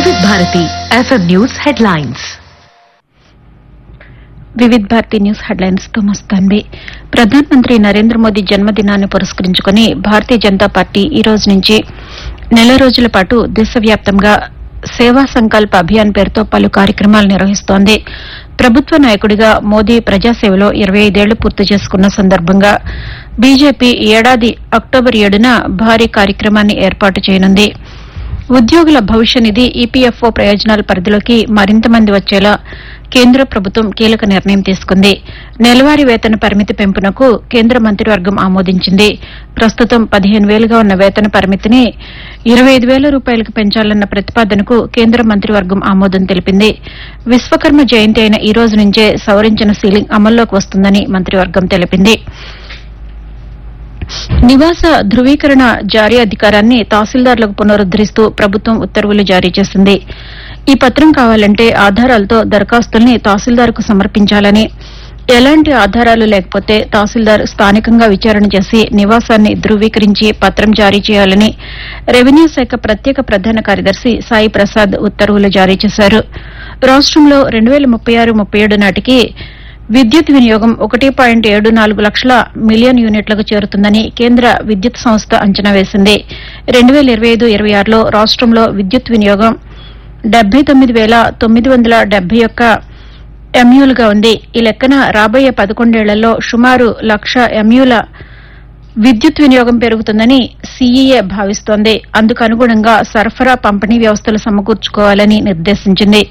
వివిధ Bharati FM news headlines Vividh Bharati news headlines తో మస్తాన్వి ప్రధానమంత్రి నరేంద్ర మోదీ జన్మదినాన్ని పురస్కరించుకుని భారతీయ జనతా పార్టీ ఈ రోజు నుంచి నెల రోజుల పాటు దేశవ్యాప్తంగా సేవా సంకల్ప అభియాన్ పేరుతో పలు కార్యక్రమాలు నిర్వహిస్తోంది ప్రభుత్వ నాయకుడిగా మోదీ ప్రజాసేవలో ఇరవై ఐదేళ్లు పూర్తి చేసుకున్న సందర్భంగా బీజేపీ ఈ ఏడాది అక్టోబర్ ఏడున భారీ కార్యక్రమాన్ని ఏర్పాటు చేయనుంది ఉద్యోగుల భవిష్య నిధి ఈపీఎఫ్ఓ ప్రయోజనాల పరిధిలోకి మరింత మంది వచ్చేలా కేంద్ర ప్రభుత్వం కీలక నిర్ణయం తీసుకుంది నెలవారీ వేతన పరిమితి పెంపునకు కేంద్ర మంత్రివర్గం ఆమోదించింది ప్రస్తుతం పదిహేను వేలుగా ఉన్న వేతన పరిమితిని ఇరవై ఐదు వేల రూపాయలకు పెంచాలన్న ప్రతిపాదనకు కేంద్ర మంత్రివర్గం ఆమోదం తెలిపింది విశ్వకర్మ జయంతి అయిన ఈ రోజు నుంచే సవరించిన సీలింగ్ అమల్లోకి వస్తుందని మంత్రివర్గం తెలిపింది నివాస ధృవీకరణ జారీ అధికారాన్ని తహసీల్దార్లకు పునరుద్దరిస్తూ ప్రభుత్వం ఉత్తర్వులు జారీ చేసింది ఈ పత్రం కావాలంటే ఆధారాలతో దరఖాస్తుల్ని తహసీల్దార్కు సమర్పించాలని ఎలాంటి ఆధారాలు లేకపోతే తహసీల్దార్ స్థానికంగా విచారణ చేసి నివాసాన్ని ధృవీకరించి పత్రం జారీ చేయాలని రెవెన్యూ శాఖ ప్రత్యేక ప్రధాన కార్యదర్శి సాయి ప్రసాద్ ఉత్తర్వులు జారీ చేశారు రాష్టంలో రెండు వేల ముప్పై ఆరు ముప్పై ఏడు నాటికి విద్యుత్ వినియోగం ఒకటి పాయింట్ ఏడు నాలుగు లక్షల మిలియన్ యూనిట్లకు చేరుతుందని కేంద్ర విద్యుత్ సంస్థ అంచనా వేసింది రెండు వేల ఇరవై ఐదు ఇరవై ఆరులో రాష్టంలో విద్యుత్ వినియోగం డెబ్బై తొమ్మిది వేల తొమ్మిది వందల డెబ్బై ఒక్క ఎంయూలుగా ఉంది ఈ లెక్కన రాబోయే పదకొండేళ్లలో సుమారు లక్ష ఎంయూల విద్యుత్ వినియోగం పెరుగుతుందని సీఈఏ భావిస్తోంది అందుకు అనుగుణంగా సరఫరా పంపిణీ వ్యవస్థలు సమకూర్చుకోవాలని నిర్దేశించింది